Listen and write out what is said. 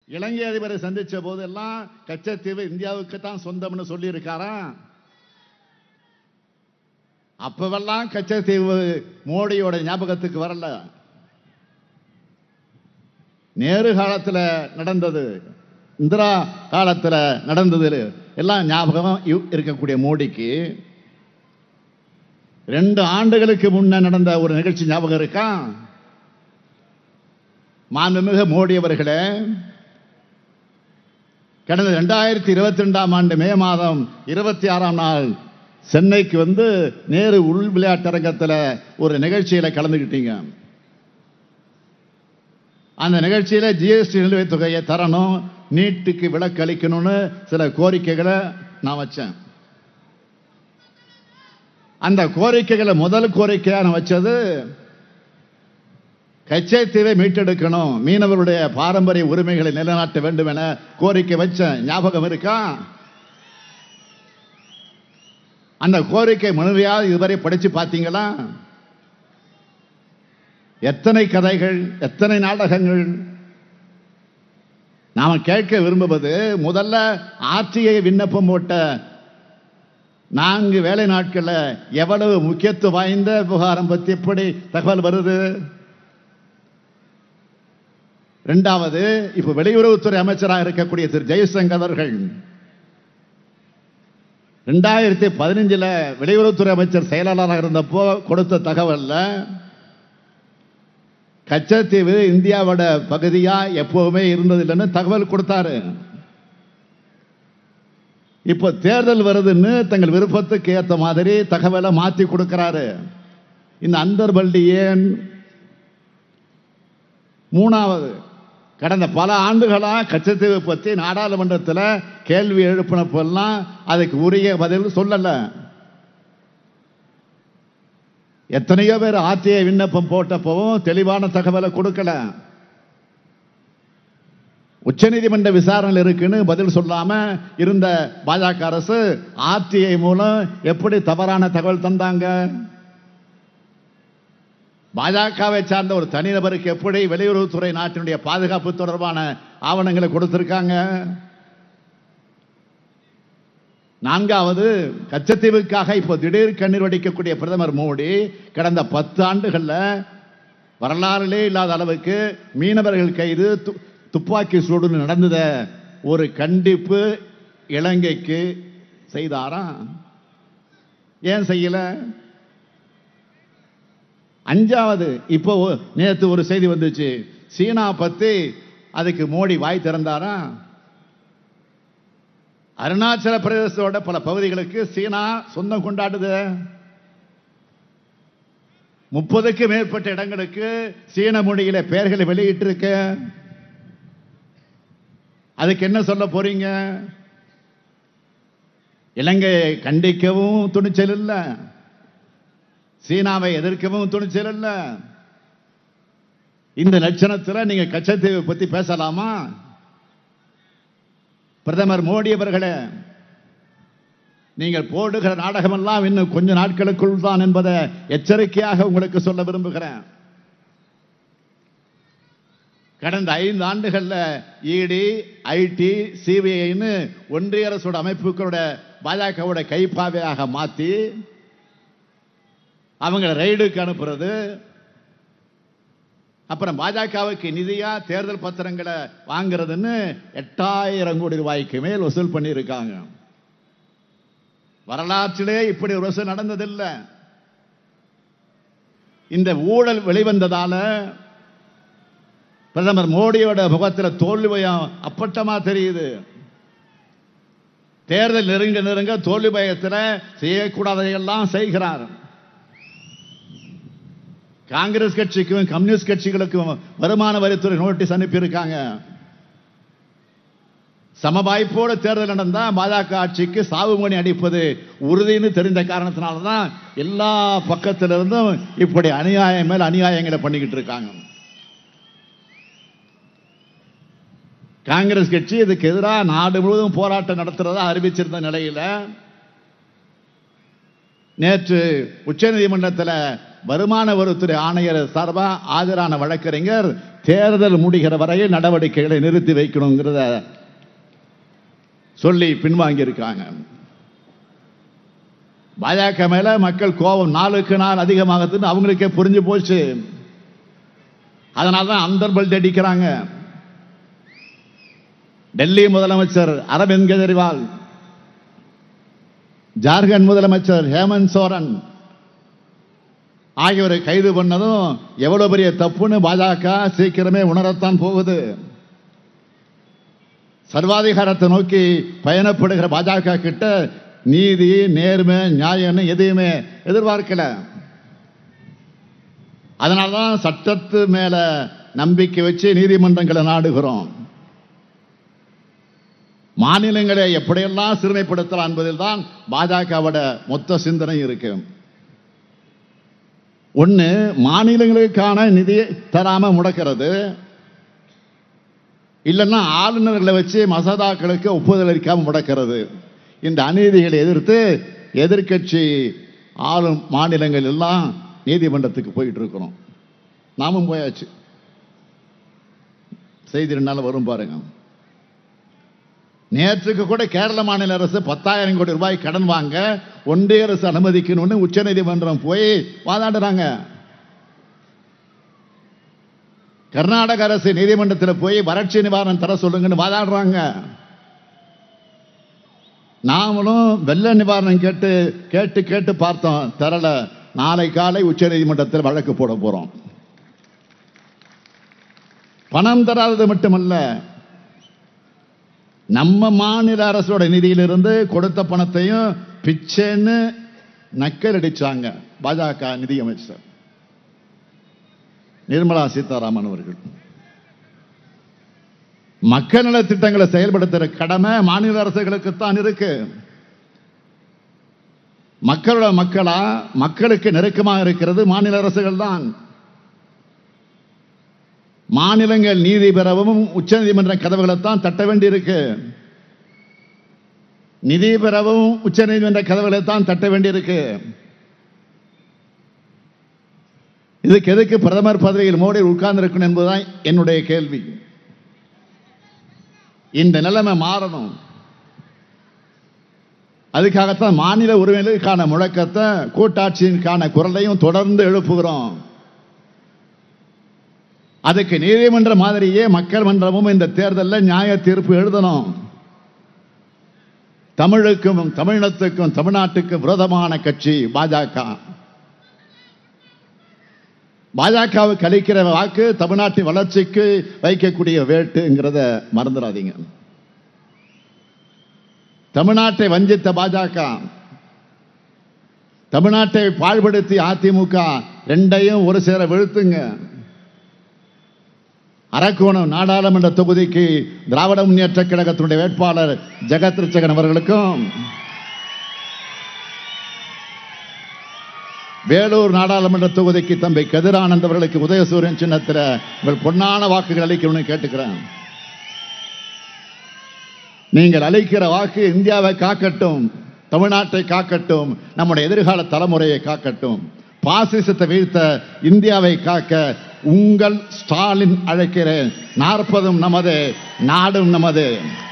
இலங்கை அதிபரை சந்திச்ச போதெல்லாம் கச்சத்தீவு இந்தியாவுக்கு தான் சொந்தம்னு சொல்லி இருக்காராம் அப்பவெல்லாம் கச்சத்தீவு மோடியோட ஞாபகத்துக்கு வரல நேரு காலத்துல நடந்தது இந்திரா காலத்துல நடந்தது எல்லாம் ஞாபகம் இ- இருக்கக்கூடிய மோடிக்கு ரெண்டு ஆண்டுகளுக்கு முன்ன நடந்த ஒரு நிகழ்ச்சி ஞாபகம் இருக்கா மாண்புமிகு மோடி அவர்களே கடந்த ரெண்டாயிரத்தி இருபத்தி ரெண்டாம் ஆண்டு மே மாதம் இருபத்தி ஆறாம் நாள் சென்னைக்கு வந்து நேரு உள் விளையாட்டரங்கத்தில் ஒரு நிகழ்ச்சியில கலந்துக்கிட்டீங்க அந்த நிகழ்ச்சியில ஜிஎஸ்டி நிலுவைத் தொகையை தரணும் நீட்டுக்கு விலக்கு அளிக்கணும்னு சில கோரிக்கைகளை நான் வச்சேன் அந்த கோரிக்கைகளை முதல் கோரிக்கையா நான் வச்சது கச்சைத்தீவை மீட்டெடுக்கணும் மீனவருடைய பாரம்பரிய உரிமைகளை நிலைநாட்ட வேண்டும் என கோரிக்கை வச்சேன் ஞாபகம் இருக்கா அந்த கோரிக்கை மனுவையாவது இதுவரை படிச்சு பார்த்தீங்களா எத்தனை கதைகள் எத்தனை நாடகங்கள் நாம கேட்க விரும்புவது முதல்ல ஆட்சியை விண்ணப்பம் போட்ட நான்கு வேலை நாட்கள்ல எவ்வளவு முக்கியத்துவம் வாய்ந்த விவகாரம் பத்தி எப்படி தகவல் வருது இரண்டாவது இப்ப வெளியுறவுத்துறை அமைச்சராக இருக்கக்கூடிய திரு ஜெய்சங்கர் அவர்கள் ரெண்டாயிரத்தி பதினஞ்சுல வெளியுறவுத்துறை அமைச்சர் செயலாளராக இருந்தப்போ கொடுத்த தகவல்ல கச்சத்தீவு இந்தியாவோட பகுதியா எப்பவுமே இருந்ததில்லைன்னு தகவல் கொடுத்தாரு இப்போ தேர்தல் வருதுன்னு தங்கள் விருப்பத்துக்கு ஏத்த மாதிரி தகவலை மாத்தி கொடுக்கிறாரு இந்த அந்தர்பல்டி ஏன் மூணாவது கடந்த பல ஆண்டுகளா கச்சத்தீவு பற்றி நாடாளுமன்றத்தில் கேள்வி எழுப்பினப்பெல்லாம் அதுக்கு உரிய பதில் சொல்லல எத்தனையோ பேர் ஆர்டிஐ விண்ணப்பம் போட்டப்பவும் தெளிவான தகவலை கொடுக்கல உச்சநீதிமன்ற விசாரணை இருக்குன்னு பதில் சொல்லாம இருந்த பாஜக அரசு ஆர்டிஐ மூலம் எப்படி தவறான தகவல் தந்தாங்க பாஜகவை சார்ந்த ஒரு தனிநபருக்கு எப்படி வெளியுறவுத்துறை நாட்டினுடைய பாதுகாப்பு தொடர்பான ஆவணங்களை கொடுத்திருக்காங்க நான்காவது கச்சத்தீவுக்காக இப்போ திடீர் கண்ணீர் வடிக்கக்கூடிய பிரதமர் மோடி கடந்த பத்து ஆண்டுகள்ல வரலாறிலே இல்லாத அளவுக்கு மீனவர்கள் கைது து- துப்பாக்கி சூடு நடந்தத ஒரு கண்டிப்பு இலங்கைக்கு செய்தாரா ஏன் செய்யல அஞ்சாவது இப்போ ஒ- நேத்து ஒரு செய்தி வந்துச்சு சீனா பத்தி அதுக்கு மோடி வாய் திறந்தாரா அருணாச்சல பிரதேசத்தோட பல பகுதிகளுக்கு சீனா சொந்தம் கொண்டாடுது முப்பதுக்கு மேற்பட்ட இடங்களுக்கு சீன மொழியில பெயர்களை வெளியிட்டிருக்க அதுக்கு என்ன சொல்ல போறீங்க இலங்கையை கண்டிக்கவும் துணிச்சல் இல்ல சீனாவை எதிர்க்கவும் துணிச்சல் இல்ல இந்த லட்சணத்துல நீங்க கச்சத்தீவை பத்தி பேசலாமா பிரதமர் மோடி அவர்களே நீங்கள் போடுகிற நாடகமெல்லாம் இன்னும் கொஞ்ச நாட்களுக்குள் தான் என்பதை எச்சரிக்கையாக உங்களுக்கு சொல்ல விரும்புகிறேன் கடந்த ஐந்து ஆண்டுகள்ல இடி ஐடி சிபிஐன்னு ஒன்றிய அரசோட அமைப்புகளோட பாஜகவோட கைப்பாவையாக மாத்தி அவங்களை ரைடுக்கு அனுப்புறது அப்புறம் பாஜகவுக்கு நிதியா தேர்தல் பத்திரங்களை வாங்குறதுன்னு எட்டாயிரம் கோடி ரூபாய்க்கு மேல் வசூல் பண்ணியிருக்காங்க வரலாற்றிலே இப்படி ஒரு வசூல் நடந்ததில்லை இந்த ஊழல் வெளிவந்ததால பிரதமர் மோடியோட முகத்தில் தோல்வி பயம் அப்பட்டமா தெரியுது தேர்தல் நெருங்க நெருங்க தோல்வி பயத்தில் செய்யக்கூடாததையெல்லாம் செய்கிறார் காங்கிரஸ் கட்சிக்கும் கம்யூனிஸ்ட் கட்சிகளுக்கும் வருமான வரித்துறை நோட்டீஸ் அனுப்பியிருக்காங்க சமவாய்ப்போடு தேர்தல் நடந்தா பாஜக ஆட்சிக்கு சாவுமணி அடிப்பது உறுதின்னு தெரிந்த காரணத்தினால தான் எல்லா பக்கத்திலிருந்தும் இப்படி அநியாயம் மேல் அநியாயங்களை பண்ணிக்கிட்டு இருக்காங்க காங்கிரஸ் கட்சி இதுக்கு எதிராக நாடு முழுவதும் போராட்டம் நடத்துறதா அறிவிச்சிருந்த நிலையில நேற்று உச்சநீதிமன்றத்தில் வருமான வரித்துறை ஆணையர் சார்பா ஆஜரான வழக்கறிஞர் தேர்தல் முடிகிற வரையில் நடவடிக்கைகளை நிறுத்தி வைக்கணுங்கிறத சொல்லி பின்வாங்கி இருக்காங்க பாஜக மேல மக்கள் கோபம் நாளுக்கு நாள் அதிகமாகுதுன்னு அவங்களுக்கே புரிஞ்சு போச்சு அதனால தான் அந்தர் பெல்ட் அடிக்கிறாங்க டெல்லி முதலமைச்சர் அரவிந்த் கெஜ்ரிவால் ஜார்க்கண்ட் முதலமைச்சர் ஹேமந்த் சோரன் ஆகியோரை கைது பண்ணதும் எவ்வளவு பெரிய தப்புன்னு பாஜக சீக்கிரமே உணரத்தான் போகுது சர்வாதிகாரத்தை நோக்கி பயணப்படுகிற பாஜக கிட்ட நீதி நேர்மை நியாயம்னு எதையுமே எதிர்பார்க்கல அதனாலதான் சட்டத்து மேல நம்பிக்கை வச்சு நீதிமன்றங்களை நாடுகிறோம் மாநிலங்களை எப்படியெல்லாம் சிறுமைப்படுத்தலாம் என்பதில் தான் பாஜகவோட மொத்த சிந்தனை இருக்கு ஒண்ணு மாநிலங்களுக்கான நிதியை தராம முடக்கிறது இல்லைன்னா ஆளுநர்களை வச்சு மசோதாக்களுக்கு ஒப்புதல் அளிக்காம முடக்கிறது இந்த அநீதிகளை எதிர்த்து எதிர்க்கட்சி ஆளும் மாநிலங்கள் எல்லாம் நீதிமன்றத்துக்கு போயிட்டு இருக்கிறோம் நாமும் போயாச்சு செய்தி ரெண்டு நாள் வரும் பாருங்க நேற்றுக்கு கூட கேரள மாநில அரசு பத்தாயிரம் கோடி ரூபாய் கடன் வாங்க ஒன்றிய அரசு அனுமதிக்கணும்னு உச்சநீதிமன்றம் போய் வாதாடுறாங்க கர்நாடக அரசு நீதிமன்றத்தில் போய் வறட்சி நிவாரணம் தர சொல்லுங்கன்னு வாதாடுறாங்க நாமளும் வெள்ள நிவாரணம் கேட்டு கேட்டு கேட்டு பார்த்தோம் தரல நாளை காலை உச்ச நீதிமன்றத்தில் வழக்கு போட போறோம் பணம் தராதது மட்டுமல்ல நம்ம மாநில அரசோட நிதியிலிருந்து கொடுத்த பணத்தையும் பிச்சைன்னு நக்கல் அடிச்சாங்க பாஜக நிதியமைச்சர் நிர்மலா சீதாராமன் அவர்கள் மக்கள் நல திட்டங்களை செயல்படுத்துற கடமை மாநில அரசுகளுக்குத்தான் இருக்கு மக்களோட மக்களா மக்களுக்கு நெருக்கமாக இருக்கிறது மாநில அரசுகள் தான் மாநிலங்கள் நீதி பெறவும் உச்சநீதிமன்ற கதவுகளைத்தான் தட்ட வேண்டியிருக்கு நிதி பெறவும் உச்சநீதிமன்ற கதவுகளைத்தான் தட்ட வேண்டியிருக்கு இதுக்கு எதுக்கு பிரதமர் பதவியில் மோடி உட்கார்ந்து இருக்கணும் என்பதுதான் என்னுடைய கேள்வி இந்த நிலைமை மாறணும் அதுக்காகத்தான் மாநில உரிமைகளுக்கான முழக்கத்தை கூட்டாட்சியின்கான குரலையும் தொடர்ந்து எழுப்புகிறோம் அதுக்கு நீதிமன்ற மாதிரியே மக்கள் மன்றமும் இந்த தேர்தலில் நியாய தீர்ப்பு எழுதணும் தமிழுக்கும் தமிழினத்துக்கும் தமிழ்நாட்டுக்கும் விரோதமான கட்சி பாஜக பாஜகவுக்கு அளிக்கிற வாக்கு தமிழ்நாட்டின் வளர்ச்சிக்கு வைக்கக்கூடிய வேட்டுங்கிறத மறந்துடாதீங்க தமிழ்நாட்டை வஞ்சித்த பாஜக தமிழ்நாட்டை பாழ்படுத்தி அதிமுக ரெண்டையும் ஒரு சேர வீழ்த்துங்க அரக்கோணம் நாடாளுமன்ற தொகுதிக்கு திராவிட முன்னேற்ற கழகத்தினுடைய வேட்பாளர் ஜெகத் ரிச்சகன் அவர்களுக்கும் வேலூர் நாடாளுமன்ற தொகுதிக்கு தம்பி கதிரானந்த் அவர்களுக்கு உதயசூரியன் சின்னத்தில் உங்கள் பொன்னான வாக்குகள் அளிக்கணும்னு கேட்டுக்கிறேன் நீங்கள் அளிக்கிற வாக்கு இந்தியாவை காக்கட்டும் தமிழ்நாட்டை காக்கட்டும் நம்முடைய எதிர்கால தலைமுறையை காக்கட்டும் பாசிசத்தை வீழ்த்த இந்தியாவை காக்க உங்கள் ஸ்டாலின் அழைக்கிறேன் நாற்பதும் நமது நாடும் நமது